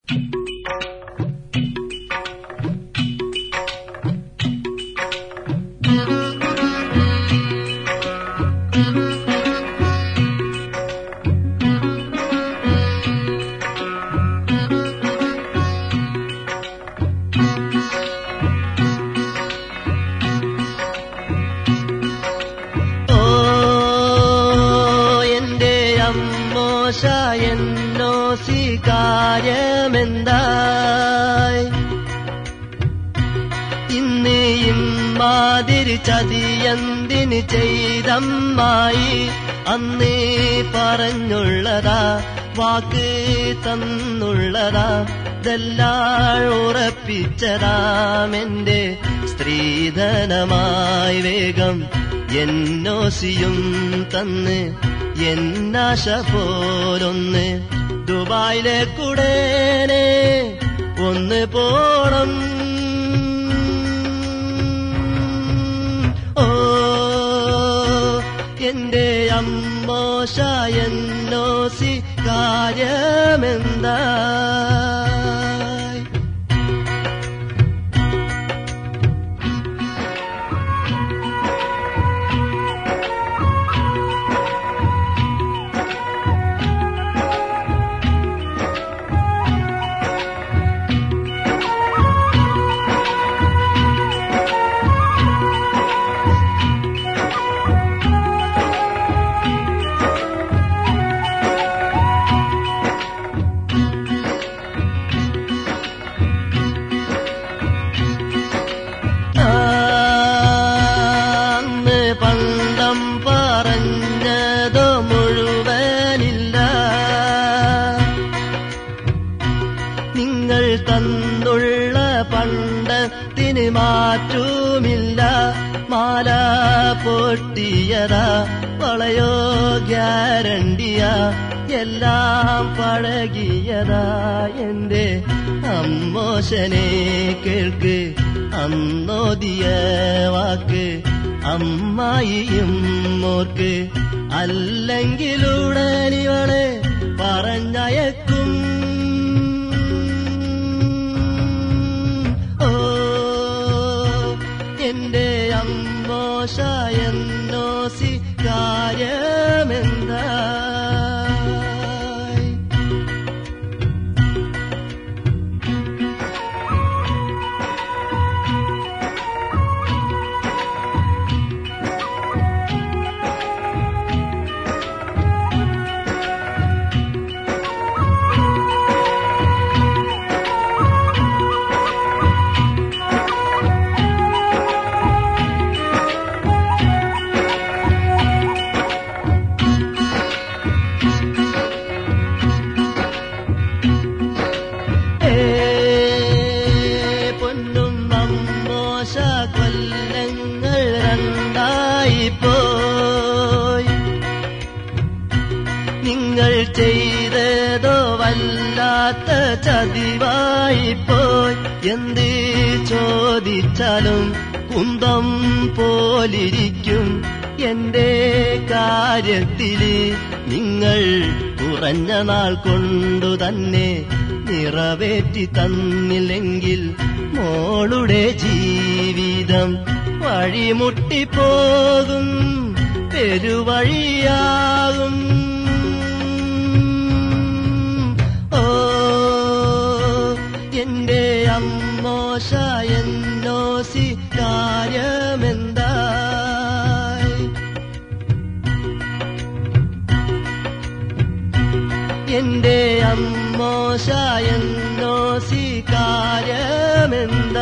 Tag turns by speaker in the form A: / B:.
A: കാര്യമെന്തായി ഇന്ന് ഇമ്മാതിരി ചതിയന്തിന് ചെയ്തമ്മായി അന്നേ പറഞ്ഞുള്ളതാ വാക്ക് തന്നുള്ളതാ ഇതെല്ലാം ഉറപ്പിച്ചതാമെന്റെ സ്ത്രീധനമായി വേഗം എന്നോസിയും തന്ന് എന്നാശ പോലൊന്ന് ദുബായിലെ കൂടേനെ ഒന്ന് പോണം ഓ എന്റെ അമ്മോശ എന്നോസി കാര്യമെന്തായി അന്ന് പണ്ടം പറഞ്ഞതോ മുഴുവനില്ല നിങ്ങൾ തന്നുള്ള പണ്ടത്തിന് മാറ്റുമില്ല മാല പൊട്ടിയതാ വളയോ ഗ്യാരണ്ടിയ എല്ലാം പഴകിയതാ എന്റെ അമ്മോശനെ കേൾക്ക് അന്നോദിയ വാക്ക് അമ്മായിയും മോർക്ക് അല്ലെങ്കിലുടനിവളെ പറഞ്ഞയക്കും ഓ എന്റെ അമ്മോശ എന്നോസി കാര്യമെന്തായി ഏ പൊന്നും അമ്മോശ കൊല്ലങ്ങൾ രണ്ടായി പോയി നിങ്ങൾ ചെയ്തതോ വല്ലാത്ത ചതിവായി പോയി എന്ത് ചോദിച്ചാലും കുന്തം പോലിരിക്കും എന്റെ കാര്യത്തില് നിങ്ങൾ കുറഞ്ഞ നാൾ കൊണ്ടു തന്നെ നിറവേറ്റി തന്നില്ലെങ്കിൽ മോളുടെ ജീവിതം വഴിമുട്ടിപ്പോകും പെരുവഴിയാകും ഓ എന്റെ അമ്മോശ എന്നോസി കാര്യമെന്തായി എന്റെ അമ്മോശ എന്നോസി കാര്യമെന്തായി